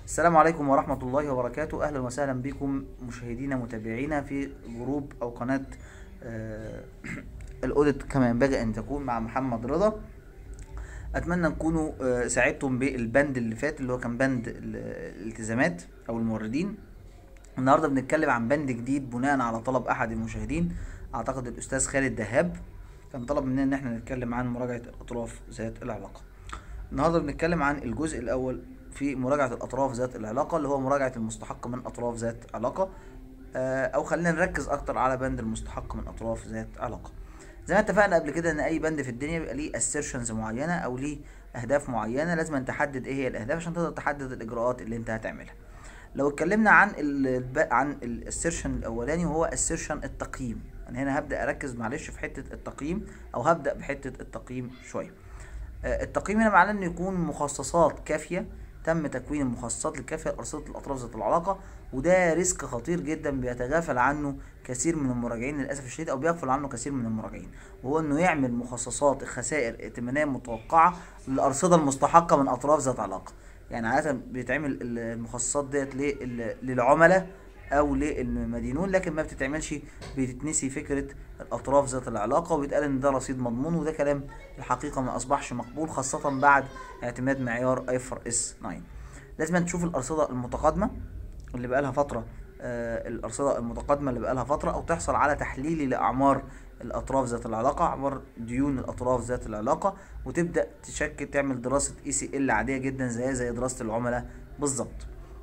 السلام عليكم ورحمة الله وبركاته أهلا وسهلا بكم مشاهدينا متابعينا في جروب أو قناة آه، الأوديت كما ينبغي أن تكون مع محمد رضا أتمنى تكونوا آه، ساعدتم بالبند اللي فات اللي هو كان بند ال- الالتزامات أو الموردين النهارده بنتكلم عن بند جديد بناء على طلب أحد المشاهدين أعتقد الأستاذ خالد دهاب كان طلب مننا إن احنا نتكلم عن مراجعة الأطراف ذات العلاقة النهارده بنتكلم عن الجزء الاول في مراجعه الاطراف ذات العلاقه اللي هو مراجعه المستحق من اطراف ذات علاقه آه، او خلينا نركز اكتر على بند المستحق من اطراف ذات علاقه زي ما اتفقنا قبل كده ان اي بند في الدنيا بيبقى ليه assertions معينه او ليه اهداف معينه لازم أن تحدد ايه هي الاهداف عشان تقدر تحدد الاجراءات اللي انت هتعملها لو اتكلمنا عن ال الب- عن الاسيرشن الاولاني وهو اسيرشن التقييم انا هنا هبدا اركز معلش في حته التقييم او هبدا بحته التقييم شويه آه، التقييم هنا معناه انه يكون مخصصات كافيه تم تكوين المخصصات الكافيه لارصده الاطراف ذات العلاقه وده ريسك خطير جدا بيتغافل عنه كثير من المراجعين للاسف الشديد او بيغفل عنه كثير من المراجعين وهو انه يعمل مخصصات خسائر ائتمانيه متوقعه للارصده المستحقه من اطراف ذات علاقه يعني عاده بيتعمل ال- المخصصات ديت لل- للعملاء او للمدينون لكن ما بتتعملش بتتنسي فكره الاطراف ذات العلاقه وبيتقال ان ده رصيد مضمون وده كلام الحقيقه ما اصبحش مقبول خاصه بعد اعتماد معيار ايفر اس 9 لازم تشوف الارصده المتقادمه اللي بقالها فتره آه الارصده المتقادمه اللي بقالها فتره او تحصل على تحليلي لاعمار الاطراف ذات العلاقه اعمار ديون الاطراف ذات العلاقه وتبدا تشكل تعمل دراسه اي سي ال عاديه جدا زي زي دراسه العملاء بالظبط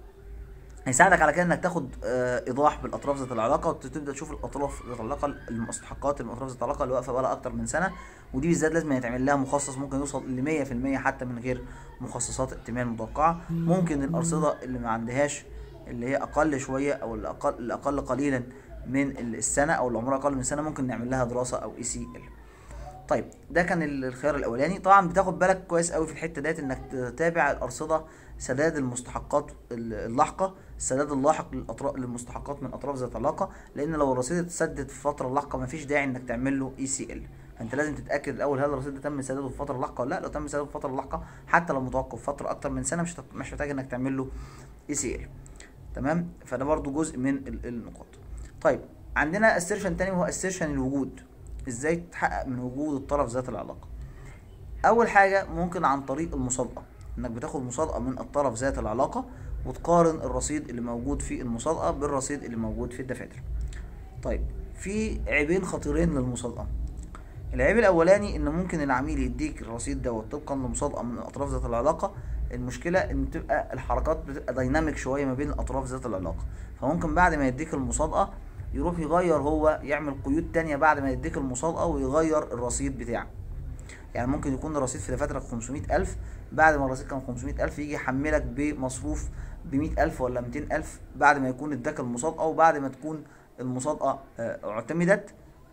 هيساعدك على كده انك تاخد آه، ايضاح بالاطراف ذات العلاقه وتبدا تشوف الاطراف ذات العلاقه المستحقات الاطراف ذات العلاقه اللي واقفه بقالها اكتر من سنه ودي بالذات لازم يتعمل لها مخصص ممكن يوصل ل 100% حتى من غير مخصصات ائتمان متوقعه ممكن الارصده اللي ما عندهاش اللي هي اقل شويه او الاقل الاقل قليلا من السنه او اللي عمرها اقل من سنه ممكن نعمل لها دراسه او اي سي ال طيب ده كان ال- الخيار الاولاني طبعا بتاخد بالك كويس قوي في الحته ديت انك تتابع الارصده سداد المستحقات ال- اللاحقه السداد اللاحق للاطراف للمستحقات من اطراف ذات علاقه لان لو الرصيد اتسدد في الفتره اللاحقه مفيش داعي انك تعمل له اي سي ال فانت لازم تتاكد الاول هل الرصيد ده تم سداده في الفتره اللاحقه ولا لا لو تم سداده في الفتره اللاحقه حتى لو متوقف فتره اكتر من سنه مش هت- مش محتاج انك تعمل له اي سي ال تمام فده برضو جزء من ال- النقاط طيب عندنا assertion تاني وهو assertion الوجود ازاي تتحقق من وجود الطرف ذات العلاقه اول حاجه ممكن عن طريق المصادقه انك بتاخد مصادقه من الطرف ذات العلاقه وتقارن الرصيد اللي موجود في المصادقه بالرصيد اللي موجود في الدفاتر طيب في عيبين خطيرين للمصادقه العيب الاولاني ان ممكن العميل يديك الرصيد دوت طبقا لمصادقه من اطراف ذات العلاقه المشكله ان تبقى الحركات بتبقى دايناميك شويه ما بين الاطراف ذات العلاقه فممكن بعد ما يديك المصادقه يروح يغير هو يعمل قيود تانية بعد ما يديك المصادقه ويغير الرصيد بتاعك يعني ممكن يكون الرصيد في دفاترك 500000 بعد ما الرصيد كان 500000 يجي يحملك بمصروف ب 100000 ولا 200000 بعد ما يكون اداك المصادقه وبعد ما تكون المصادقه آه، اعتمدت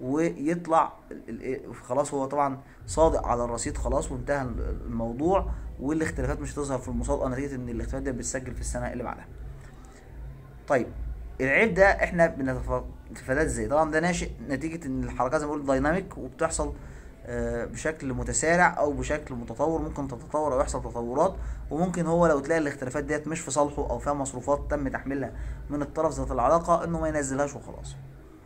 ويطلع ال- ال- خلاص هو طبعا صادق على الرصيد خلاص وانتهى ال- الموضوع والاختلافات مش هتظهر في المصادقه نتيجه ان الاختلافات دي بتسجل في السنه اللي بعدها. طيب العيب ده احنا بنتفاداه ازاي؟ طبعا ده ناشئ نتيجه ان الحركات زي ما بقول دايناميك وبتحصل آه، بشكل متسارع او بشكل متطور ممكن تتطور او يحصل تطورات وممكن هو لو تلاقي الاختلافات ديت مش في صالحه او فيها مصروفات تم تحميلها من الطرف ذات العلاقه انه ما ينزلهاش وخلاص.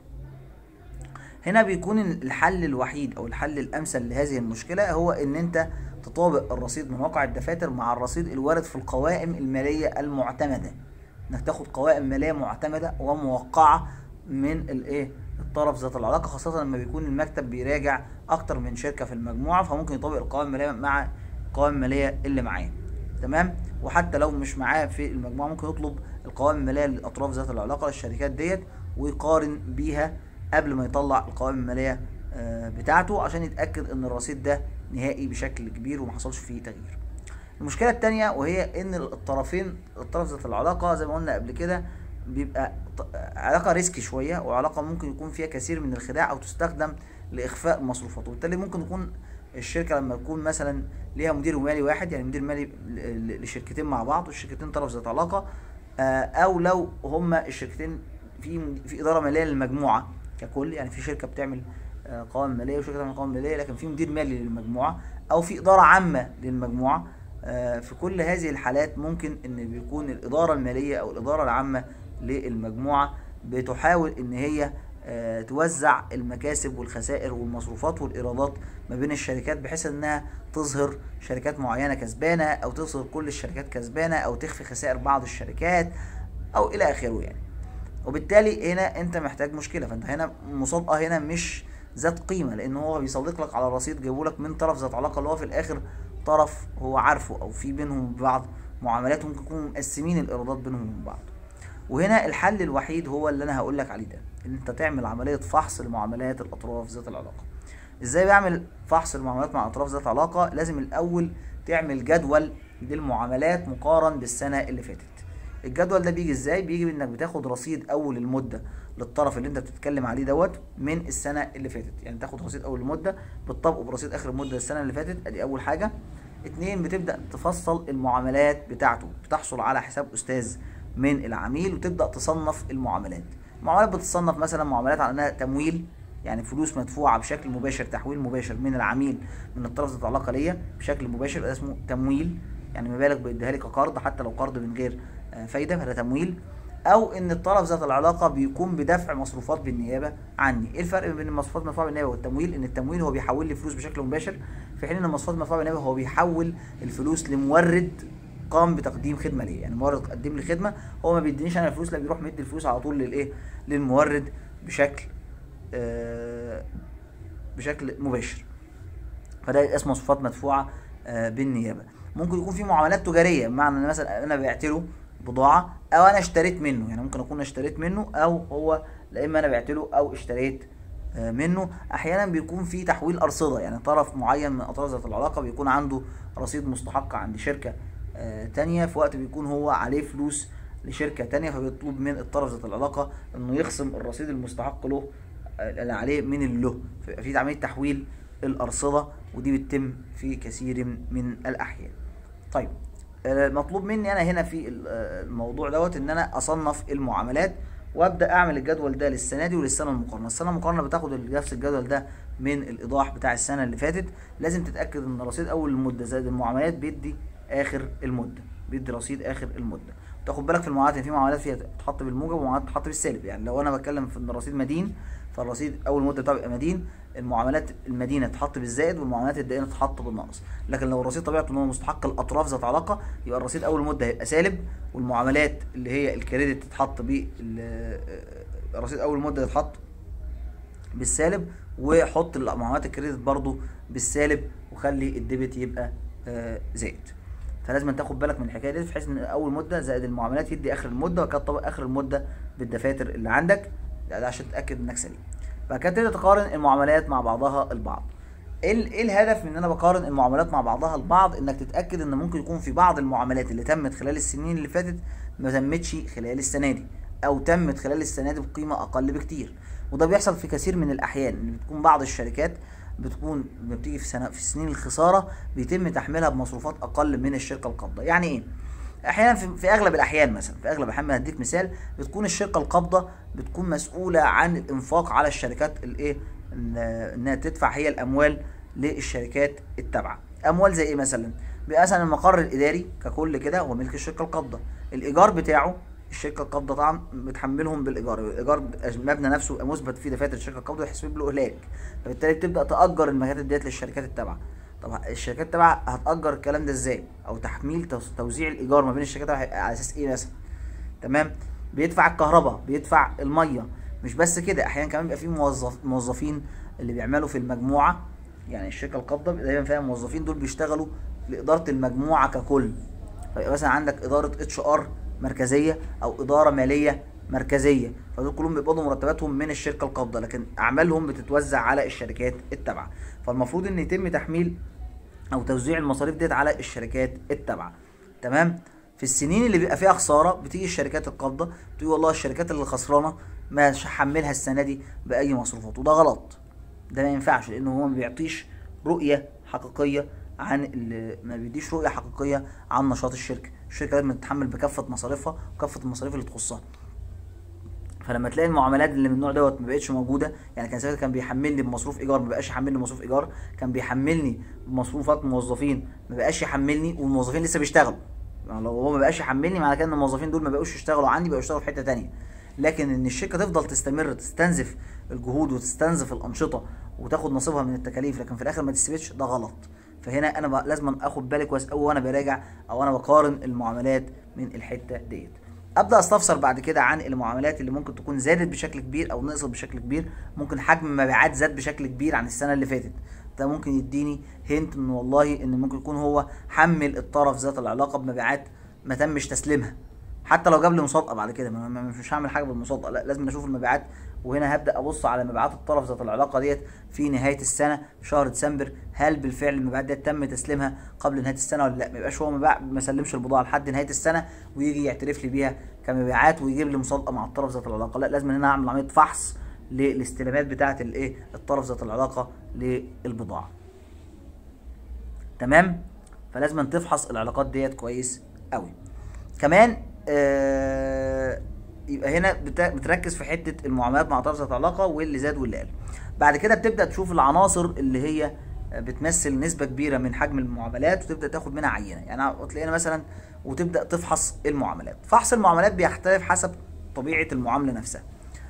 هنا بيكون الحل الوحيد او الحل الامثل لهذه المشكله هو ان انت تطابق الرصيد من واقع الدفاتر مع الرصيد الوارد في القوائم الماليه المعتمده انك تاخد قوائم ماليه معتمده وموقعه من الايه الطرف ذات العلاقه خاصه لما بيكون المكتب بيراجع اكتر من شركه في المجموعه فممكن يطابق القوائم الماليه مع القوائم الماليه اللي معاه تمام وحتى لو مش معاه في المجموعه ممكن يطلب القوائم الماليه للاطراف ذات العلاقه للشركات ديت ويقارن بيها قبل ما يطلع القوائم الماليه آه، بتاعته عشان يتاكد ان الرصيد ده نهائي بشكل كبير وما حصلش فيه تغيير المشكله الثانيه وهي ان الطرفين الطرف ذات العلاقه زي ما قلنا قبل كده بيبقى ط- علاقه ريسكي شويه وعلاقه ممكن يكون فيها كثير من الخداع او تستخدم لاخفاء المصروفات وبالتالي ممكن يكون الشركه لما تكون مثلا ليها مدير مالي واحد يعني مدير مالي ل- ل- لشركتين مع بعض والشركتين طرف ذات علاقه آه، او لو هما الشركتين في في اداره ماليه للمجموعه ككل يعني في شركه بتعمل آه، قوائم ماليه وشركه بتعمل قوائم ماليه لكن في مدير مالي للمجموعه او في اداره عامه للمجموعه آه، في كل هذه الحالات ممكن ان بيكون الاداره الماليه او الاداره العامه للمجموعه بتحاول ان هي آه، توزع المكاسب والخسائر والمصروفات والايرادات ما بين الشركات بحيث انها تظهر شركات معينه كسبانه او تظهر كل الشركات كسبانه او تخفي خسائر بعض الشركات او الى اخره يعني وبالتالي هنا انت محتاج مشكله فانت هنا مصادقه هنا مش ذات قيمه لان هو بيصدق لك على رصيد جايبه لك من طرف ذات علاقه اللي هو في الاخر طرف هو عارفه او في بينهم بعض معاملات ممكن يكونوا مقسمين الايرادات بينهم وبين بعض وهنا الحل الوحيد هو اللي انا هقول لك عليه ده ان انت تعمل عمليه فحص لمعاملات الاطراف ذات العلاقه ازاي بعمل فحص المعاملات مع اطراف ذات علاقه لازم الاول تعمل جدول للمعاملات مقارن بالسنه اللي فاتت الجدول ده بيجي ازاي بيجي بانك بتاخد رصيد اول المده للطرف اللي انت بتتكلم عليه دوت من السنه اللي فاتت يعني تاخد رصيد اول المده بتطبقه برصيد اخر المده السنه اللي فاتت ادي اول حاجه اتنين بتبدا تفصل المعاملات بتاعته بتحصل على حساب استاذ من العميل وتبدا تصنف المعاملات المعاملات بتصنف مثلا معاملات على انها تمويل يعني فلوس مدفوعه بشكل مباشر تحويل مباشر من العميل من الطرف ذات علاقه ليا بشكل مباشر ده اسمه تمويل يعني مبالغ بيديها لي كقرض حتى لو قرض من غير آه، فايده فده تمويل او ان الطرف ذات العلاقه بيقوم بدفع مصروفات بالنيابه عني ايه الفرق بين المصروفات المدفوعه بالنيابه والتمويل ان التمويل هو بيحول لي فلوس بشكل مباشر في حين ان المصروفات المدفوعه بالنيابه هو بيحول الفلوس لمورد قام بتقديم خدمه ليا يعني مورد قدم لي خدمه هو ما بيدينيش انا الفلوس لا بيروح مدي الفلوس على طول للايه للمورد بشكل آه بشكل مباشر فده اسمه مصروفات مدفوعه آه بالنيابه ممكن يكون في معاملات تجاريه بمعنى ان مثلا انا بعت له بضاعه او انا اشتريت منه يعني ممكن اكون اشتريت منه او هو لا اما انا بعت له او اشتريت آه، منه احيانا بيكون في تحويل ارصده يعني طرف معين من اطراف ذات العلاقه بيكون عنده رصيد مستحق عند شركه آه، تانية في وقت بيكون هو عليه فلوس لشركه تانية فبيطلب من الطرف ذات العلاقه انه يخصم الرصيد المستحق له آه، اللي عليه من اللي له فيبقى في عمليه تحويل الارصده ودي بتتم في كثير من الاحيان طيب آه، مطلوب مني انا هنا في ال- آه، الموضوع دوت ان انا اصنف المعاملات وابدا اعمل الجدول ده للسنه دي وللسنه المقارنه السنه المقارنه بتاخد ال- نفس الجدول ده من الايضاح بتاع السنه اللي فاتت لازم تتاكد ان رصيد اول المده زائد المعاملات بيدي اخر المده بيدي رصيد اخر المده تاخد بالك في المعاملات ان في معاملات فيها تتحط بالموجب ومعاملات تتحط بالسالب يعني لو انا بتكلم في ان الرصيد مدين فالرصيد اول مده بتاعه بيبقى مدين المعاملات المدينه تتحط بالزائد والمعاملات الدائنه تتحط بالناقص لكن لو الرصيد طبيعته ان هو مستحق الاطراف ذات علاقه يبقى الرصيد اول مده هيبقى سالب والمعاملات اللي هي الكريدت تتحط ب الرصيد اول مده يتحط بالسالب وحط معاملات الكريدت برضو بالسالب وخلي الديبت يبقى آه، زائد فلازم تاخد بالك من الحكايه دي بحيث ان اول مده زائد المعاملات يدي اخر المده وكانت طبق اخر المده بالدفاتر اللي عندك ده ده عشان تتاكد انك سليم بعد كده تبدا تقارن المعاملات مع بعضها البعض ايه ال- ايه الهدف من ان انا بقارن المعاملات مع بعضها البعض انك تتاكد ان ممكن يكون في بعض المعاملات اللي تمت خلال السنين اللي فاتت ما تمتش خلال السنه دي او تمت خلال السنه دي بقيمه اقل بكتير وده بيحصل في كثير من الاحيان ان بتكون بعض الشركات بتكون لما بتيجي في سنه في سنين الخساره بيتم تحميلها بمصروفات اقل من الشركه القابضه يعني ايه احيانا في, في اغلب الاحيان مثلا في اغلب الاحيان هديك مثال بتكون الشركه القابضه بتكون مسؤوله عن الانفاق على الشركات الايه إن- انها تدفع هي الاموال للشركات التابعه اموال زي ايه مثلا بيبقى مثلا المقر الاداري ككل كده هو ملك الشركه القابضه الايجار بتاعه الشركه القابضه طبعا بتحملهم بالايجار الايجار المبنى نفسه بيبقى مثبت في دفاتر الشركه القابضه يحسب له اهلاك فبالتالي بتبدا تاجر المكاتب ديت للشركات التابعه طب الشركات التابعه هتاجر الكلام ده ازاي او تحميل توز- توزيع الايجار ما بين الشركات التابعة هيبقى على اساس ايه مثلا تمام بيدفع الكهرباء بيدفع الميه مش بس كده احيانا كمان بيبقى في موظف موظفين اللي بيعملوا في المجموعه يعني الشركه القابضه بيبقى دايما فيها موظفين دول بيشتغلوا لاداره المجموعه ككل فيبقى مثلا عندك اداره اتش ار مركزيه او اداره ماليه مركزيه فدول كلهم بيقبضوا مرتباتهم من الشركه القابضه لكن اعمالهم بتتوزع على الشركات التابعه فالمفروض ان يتم تحميل او توزيع المصاريف ديت على الشركات التابعه تمام في السنين اللي بيبقى فيها خساره بتيجي الشركات القابضه بتقول والله الشركات اللي خسرانه مش هحملها السنه دي باي مصروفات وده غلط ده ما ينفعش لانه هو ما بيعطيش رؤيه حقيقيه عن ال- ما بيديش رؤيه حقيقيه عن نشاط الشركه الشركه لازم تتحمل بكافه مصاريفها وكافه المصاريف اللي تخصها فلما تلاقي المعاملات اللي من النوع دوت ما بقتش موجوده يعني كان ساعتها كان بيحملني بمصروف ايجار ما بقاش يحملني بمصروف ايجار كان بيحملني بمصروفات موظفين ما بقاش يحملني والموظفين لسه بيشتغلوا يعني لو هو ما بقاش يحملني معنى كده ان الموظفين دول ما بقوش يشتغلوا عندي بقوا يشتغلوا في حته تانية لكن ان الشركه تفضل تستمر تستنزف الجهود وتستنزف الانشطه وتاخد نصيبها من التكاليف لكن في الاخر ما تستفيدش ده غلط فهنا انا بقى لازم اخد بالي كويس قوي وانا براجع او انا بقارن المعاملات من الحته ديت ابدا استفسر بعد كده عن المعاملات اللي ممكن تكون زادت بشكل كبير او نقصت بشكل كبير ممكن حجم المبيعات زاد بشكل كبير عن السنه اللي فاتت ده ممكن يديني هنت ان والله ان ممكن يكون هو حمل الطرف ذات العلاقه بمبيعات ما تمش تسليمها حتى لو جاب لي مصادقه بعد كده ما- ما- مش هعمل حاجه بالمصادقه لا لازم اشوف المبيعات وهنا هبدا ابص على مبيعات الطرف ذات العلاقه ديت في نهايه السنه في شهر ديسمبر هل بالفعل المبيعات ديت تم تسليمها قبل نهايه السنه ولا لا ما يبقاش هو مبيع ما سلمش البضاعه لحد نهايه السنه ويجي يعترف لي بيها كمبيعات ويجيب لي مصادقه مع الطرف ذات العلاقه لا لازم ان انا اعمل عمليه فحص للاستلامات بتاعه الايه الطرف ذات العلاقه للبضاعه تمام فلازم تفحص العلاقات ديت كويس قوي كمان آه يبقى هنا بت- بتركز في حته المعاملات مع طرف ذات علاقه واللي زاد واللي قل بعد كده بتبدا تشوف العناصر اللي هي بتمثل نسبه كبيره من حجم المعاملات وتبدا تاخد منها عينه يعني تلاقينا مثلا وتبدا تفحص المعاملات فحص المعاملات بيختلف حسب طبيعه المعامله نفسها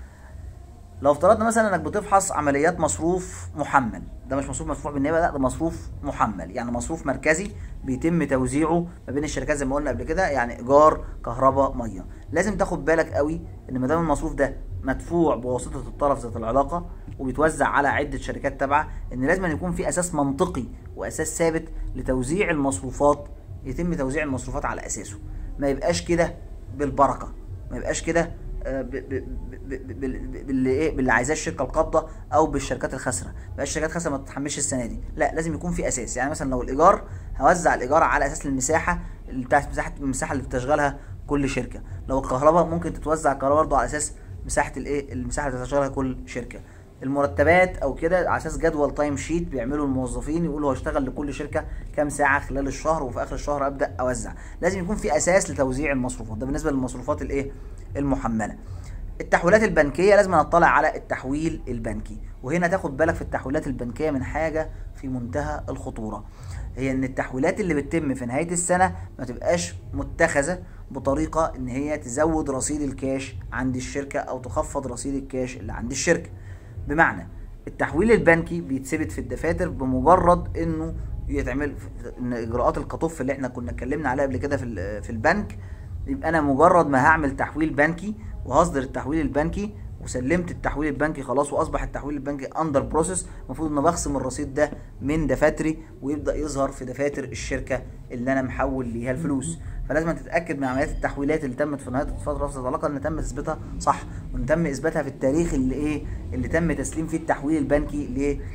لو افترضنا مثلا انك بتفحص عمليات مصروف محمل ده مش مصروف مدفوع بالنيابه لا ده مصروف محمل يعني مصروف مركزي بيتم توزيعه ما بين الشركات زي ما قلنا قبل كده يعني ايجار كهرباء ميه لازم تاخد بالك قوي ان ما دام المصروف ده مدفوع بواسطه الطرف ذات العلاقه وبيتوزع على عده شركات تابعه ان لازم أن يكون في اساس منطقي واساس ثابت لتوزيع المصروفات يتم توزيع المصروفات على اساسه ما يبقاش كده بالبركه ما يبقاش كده آه، ب- ب- ب- ب- ب- باللي ايه باللي عايزاه الشركه القابضه او بالشركات الخاسره بقى الشركات الخاسره ما تتحملش السنه دي لا لازم يكون في اساس يعني مثلا لو الايجار هوزع الايجار على اساس المساحه اللي بتاعت مساحه المساحه اللي بتشغلها كل شركه لو الكهرباء ممكن تتوزع الكهرباء برضه على اساس مساحه الايه المساحه اللي بتشغلها كل شركه المرتبات او كده على اساس جدول تايم شيت بيعملوا الموظفين يقولوا هشتغل لكل شركه كام ساعه خلال الشهر وفي اخر الشهر ابدا اوزع لازم يكون في اساس لتوزيع المصروفات ده بالنسبه للمصروفات الايه المحمله التحويلات البنكيه لازم نطلع على التحويل البنكي وهنا تاخد بالك في التحويلات البنكيه من حاجه في منتهى الخطوره هي ان التحويلات اللي بتتم في نهايه السنه ما تبقاش متخذه بطريقه ان هي تزود رصيد الكاش عند الشركه او تخفض رصيد الكاش اللي عند الشركه بمعنى التحويل البنكي بيتثبت في الدفاتر بمجرد انه يتعمل ان اجراءات القطف اللي احنا كنا اتكلمنا عليها قبل كده في ال- في البنك يبقى انا مجرد ما هعمل تحويل بنكي وهصدر التحويل البنكي وسلمت التحويل البنكي خلاص واصبح التحويل البنكي اندر بروسيس المفروض ان بخصم الرصيد ده من دفاتري ويبدا يظهر في دفاتر الشركه اللي انا محول ليها الفلوس فلازم تتاكد من عمليات التحويلات اللي تمت في نهايه فتره رفض العلاقه ان تم اثباتها صح وان تم اثباتها في التاريخ اللي ايه اللي تم تسليم فيه التحويل البنكي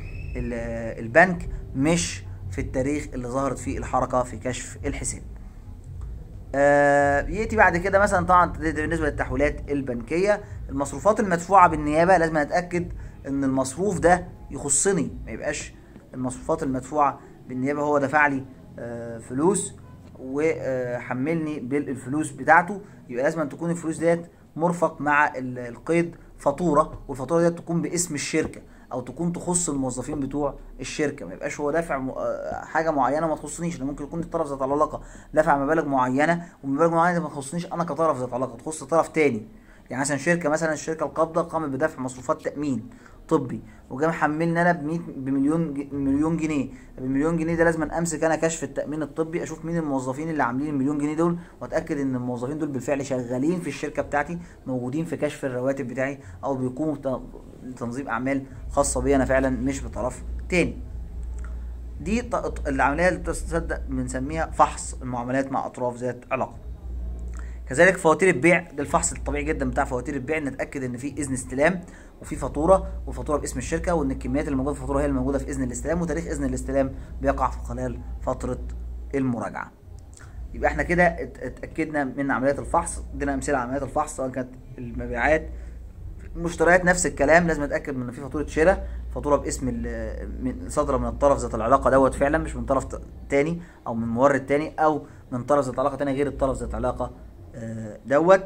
للبنك مش في التاريخ اللي ظهرت فيه الحركه في كشف الحساب آه ياتي بعد كده مثلا طبعا ده بالنسبه للتحويلات البنكيه المصروفات المدفوعه بالنيابه لازم اتاكد ان المصروف ده يخصني ما يبقاش المصروفات المدفوعه بالنيابه هو دفع لي آه فلوس وحملني بالفلوس بتاعته يبقى لازم أن تكون الفلوس ديت مرفق مع ال- القيد فاتوره والفاتوره ديت تكون باسم الشركه او تكون تخص الموظفين بتوع الشركه ما يبقاش هو دافع م... آه، حاجه معينه ما تخصنيش لان ممكن يكون الطرف ذات العلاقه دافع مبالغ معينه ومبالغ معينه دي ما تخصنيش انا كطرف ذات علاقه تخص طرف تاني يعني مثلا شركه مثلا الشركه القابضه قامت بدفع مصروفات تامين طبي وجا محملني انا ب 100 بمليون ج- مليون جنيه المليون جنيه ده لازم امسك انا كشف التامين الطبي اشوف مين الموظفين اللي عاملين المليون جنيه دول واتاكد ان الموظفين دول بالفعل شغالين في الشركه بتاعتي موجودين في كشف الرواتب بتاعي او بيقوموا بت- بتنظيم اعمال خاصه بي انا فعلا مش بطرف تاني دي ط- ط- العمليه اللي تصدق بنسميها فحص المعاملات مع اطراف ذات علاقه كذلك فواتير البيع ده الفحص الطبيعي جدا بتاع فواتير البيع ان نتاكد ان في اذن استلام وفي فاتوره وفاتوره باسم الشركه وان الكميات اللي موجوده في الفاتوره هي اللي موجوده في اذن الاستلام وتاريخ اذن الاستلام بيقع في خلال فتره المراجعه يبقى احنا كده ات- اتاكدنا من عمليات الفحص ادينا امثله على عمليات الفحص سواء كانت المبيعات المشتريات نفس الكلام لازم اتاكد من ان في فاتوره شراء فاتوره باسم ال- من صادره من الطرف ذات العلاقه دوت فعلا مش من طرف ت- تاني او من مورد تاني او من طرف ذات علاقه تاني غير الطرف ذات علاقه آه، دوت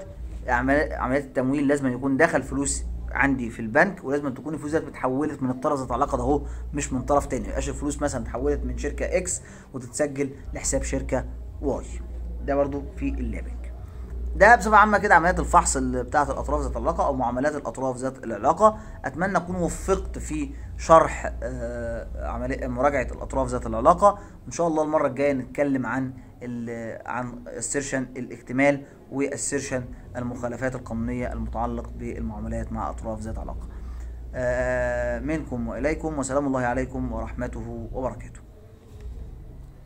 عمل- عمليات التمويل لازم يكون دخل فلوس عندي في البنك ولازم تكون الفلوس ديت اتحولت من الطرف ذات علاقه ده اهو مش من طرف تاني ميبقاش الفلوس مثلا اتحولت من شركه اكس وتتسجل لحساب شركه واي ده برضو في الليبنج ده بصفة عامة كده عمليات الفحص اللي بتاعة الأطراف ذات العلاقة أو معاملات الأطراف ذات العلاقة أتمنى أكون وفقت في شرح آه، عملية مراجعة الأطراف ذات العلاقة وإن شاء الله المرة الجاية نتكلم عن ال- عن السيرشن الاكتمال والسيرشن المخالفات القانونية المتعلق بالمعاملات مع أطراف ذات علاقة آه، منكم وإليكم وسلام الله عليكم ورحمته وبركاته